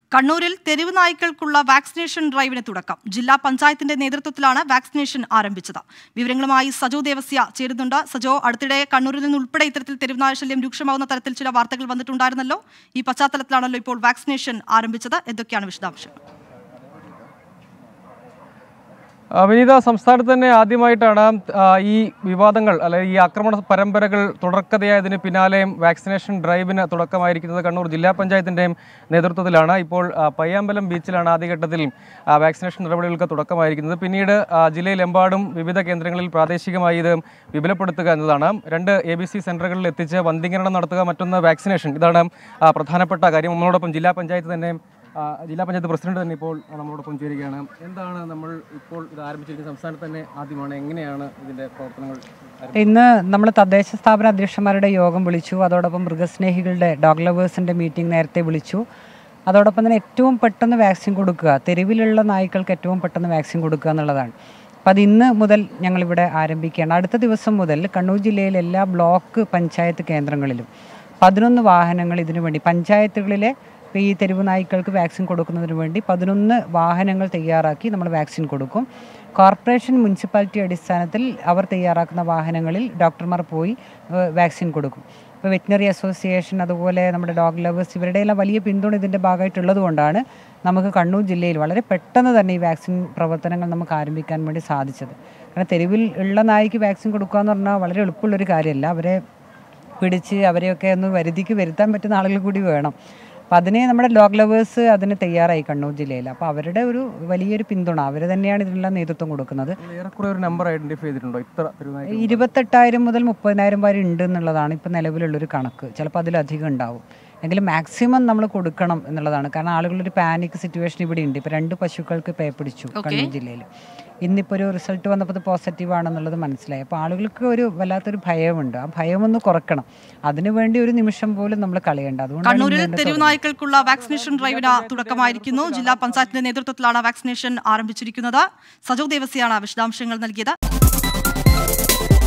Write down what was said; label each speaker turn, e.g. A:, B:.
A: കണ്ണൂരിൽ തെരുവ് നായ്ക്കൾക്കുള്ള വാക്സിനേഷൻ ഡ്രൈവിന് തുടക്കം ജില്ലാ പഞ്ചായത്തിന്റെ നേതൃത്വത്തിലാണ് വാക്സിനേഷൻ ആരംഭിച്ചത് വിവരങ്ങളുമായി സജോ ദേവസ്യ ചേരുന്നുണ്ട് സജോ അടുത്തിടെ കണ്ണൂരിൽ നിന്ന് ഉൾപ്പെടെ ഇത്തരത്തിൽ തെരുവ് നായ ശല്യം രൂക്ഷമാകുന്ന തരത്തിൽ ചില വാർത്തകൾ വന്നിട്ടുണ്ടായിരുന്നല്ലോ ഈ പശ്ചാത്തലത്തിലാണല്ലോ ഇപ്പോൾ വാക്സിനേഷൻ ആരംഭിച്ചത് എന്തൊക്കെയാണ് വിശദാംശങ്ങൾ
B: ആ, വിനീത സംസ്ഥാനത്ത് തന്നെ ആദ്യമായിട്ടാണ് ആ, ഈ വിവാദങ്ങൾ അല്ലെങ്കിൽ ഈ ആക്രമണ പരമ്പരകൾ തുടർക്കഥയായതിന് പിന്നാലെയും വാക്സിനേഷൻ ഡ്രൈവിന് തുടക്കമായിരിക്കുന്നത് കണ്ണൂർ ജില്ലാ പഞ്ചായത്തിൻ്റെയും നേതൃത്വത്തിലാണ് ഇപ്പോൾ ആ, പയ്യാമ്പലം ബീച്ചിലാണ് ആദ്യഘട്ടത്തിൽ ആ, വാക്സിനേഷൻ നടപടികൾക്ക് തുടക്കമായിരിക്കുന്നത് പിന്നീട് ആ, ജില്ലയിലെമ്പാടും വിവിധ കേന്ദ്രങ്ങളിൽ പ്രാദേശികമായി ഇത് വിപുലപ്പെടുത്തുക എന്നതാണ് രണ്ട് എ ബി സി സെൻ്ററുകളിൽ എത്തിച്ച് വന്ധീകരണം നടത്തുക മറ്റൊന്ന് വാക്സിനേഷൻ ഇതാണ് ആ, പ്രധാനപ്പെട്ട കാര്യം നമ്മളോടൊപ്പം ജില്ലാ പഞ്ചായത്ത് തന്നെ ആ, ജില്ലാ പഞ്ചായത്ത് പ്രസിഡന്റ് തന്നെ ഇപ്പോൾ നമ്മളോടൊപ്പം ചേരുകയാണ് എന്താണ് നമ്മൾ ഇപ്പോൾ ഇത് ആരംഭിച്ചിരിക്കുന്ന സംസ്ഥാനത്ത് തന്നെ ആദ്യമാണ് എങ്ങനെയാണ് ഇതിന്റെ പ്രവർത്തനങ്ങൾ ആരംഭിച്ചത്?
C: ഇന്ന് നമ്മൾ തദ്ദേശ സ്ഥാപന അധ്യക്ഷന്മാരുടെ യോഗം വിളിച്ചു അതോടൊപ്പം മൃഗസ്നേഹികളുടെ ഡോഗ് ലവേഴ്സിൻ്റെ മീറ്റിംഗ് നേരത്തെ വിളിച്ചു അതോടൊപ്പം തന്നെ ഏറ്റവും പെട്ടെന്ന് വാക്സിൻ കൊടുക്കുക തെരുവിലുള്ള നായ്ക്കൾക്ക് ഏറ്റവും പെട്ടെന്ന് വാക്സിൻ കൊടുക്കുക എന്നുള്ളതാണ് അപ്പോൾ അത് ഇന്ന് മുതൽ ഞങ്ങളിവിടെ ആരംഭിക്കുകയാണ് അടുത്ത ദിവസം മുതൽ കണ്ണൂർ ജില്ലയിലെ എല്ലാ ബ്ലോക്ക് പഞ്ചായത്ത് കേന്ദ്രങ്ങളിലും പതിനൊന്ന് വാഹനങ്ങൾ ഇതിനു വേണ്ടി പഞ്ചായത്തുകളിലെ ഇപ്പോൾ ഈ തെരുവ് നായ്ക്കൾക്ക് വാക്സിൻ കൊടുക്കുന്നതിന് വേണ്ടി പതിനൊന്ന് വാഹനങ്ങൾ തയ്യാറാക്കി നമ്മൾ വാക്സിൻ കൊടുക്കും കോർപ്പറേഷൻ മുനിസിപ്പാലിറ്റി അടിസ്ഥാനത്തിൽ അവർ തയ്യാറാക്കുന്ന വാഹനങ്ങളിൽ ഡോക്ടർമാർ പോയി ഏഹ്, വാക്സിൻ കൊടുക്കും ഇപ്പോൾ വെറ്റിനറി അസോസിയേഷൻ അതുപോലെ നമ്മുടെ ഡോഗ് ലവേഴ്സ് ഇവരുടെ എല്ലാം വലിയ പിന്തുണ ഇതിൻ്റെ ഭാഗമായിട്ടുള്ളത് കൊണ്ടാണ് നമുക്ക് കണ്ണൂർ ജില്ലയിൽ വളരെ പെട്ടെന്ന് തന്നെ ഈ വാക്സിൻ പ്രവർത്തനങ്ങൾ നമുക്ക് ആരംഭിക്കാൻ വേണ്ടി സാധിച്ചത് കാരണം തെരുവിൽ ഉള്ള നായ്ക്ക് വാക്സിൻ കൊടുക്കുക എന്ന് പറഞ്ഞാൽ വളരെ എളുപ്പമുള്ളൊരു കാര്യമല്ല അവരെ പിടിച്ച് അവരെയൊക്കെ ഒന്ന് വരുതിക്ക് വരുത്താൻ പറ്റുന്ന ആളുകൾ കൂടി വേണം അപ്പം അതിന് നമ്മുടെ ലോഗ് ലവേഴ്സ് അതിന് തയ്യാറായി കണ്ണൂർ ജില്ലയിൽ അപ്പോൾ അവരുടെ ഒരു വലിയൊരു പിന്തുണ അവർ തന്നെയാണ് ഇതിനുള്ള നേതൃത്വം കൊടുക്കുന്നത്
B: നിങ്ങൾ ഏറെക്കുറെ ഒരു നമ്പർ ഐഡന്റിഫൈ ചെയ്തിട്ടുണ്ടോ ഇത്ര തിരുനായി
C: ഇരുപത്തെട്ടായിരം മുതൽ മുപ്പതിനായിരം വരെ ഉണ്ട് എന്നുള്ളതാണ് ഇപ്പോൾ നിലവിലുള്ളൊരു കണക്ക് ചിലപ്പോൾ അതിലധികം ഉണ്ടാവും എങ്കിലും മാക്സിമം നമ്മൾ കൊടുക്കണം എന്നുള്ളതാണ് കാരണം ആളുകളൊരു പാനിക് സിറ്റുവേഷൻ ഇവിടെ ഉണ്ട് ഇപ്പോൾ രണ്ട് പശുക്കൾക്ക് പേ പിടിച്ചു കണ്ണൂർ ജില്ലയിൽ ഇന്നിപ്പോൾ ഒരു റിസൾട്ട് വന്നപ്പോൾ ഇത് പോസിറ്റീവ് ആണെന്നുള്ളത് മനസ്സിലായി അപ്പോൾ ആളുകൾക്ക് ഒരു വല്ലാത്തൊരു ഭയമുണ്ട് ആ ഭയമൊന്ന് കുറക്കണം അതിനുവേണ്ടി ഒരു നിമിഷം പോലും നമ്മൾ കളയേണ്ട അതുകൊണ്ടാണ്
A: കണ്ണൂരിൽ
C: ഇന്ന്
A: തെരുവ് നായ്ക്കൾക്കുള്ള വാക്സിനേഷൻ ഡ്രൈവിന് തുടക്കമായിരിക്കുന്നു ജില്ലാ പഞ്ചായത്തിന്റെ നേതൃത്വത്തിലാണ് വാക്സിനേഷൻ ആരംഭിച്ചിരിക്കുന്നത് സജോ ദേവസ്യാണ് വിശദാംശങ്ങൾ നൽകിയത്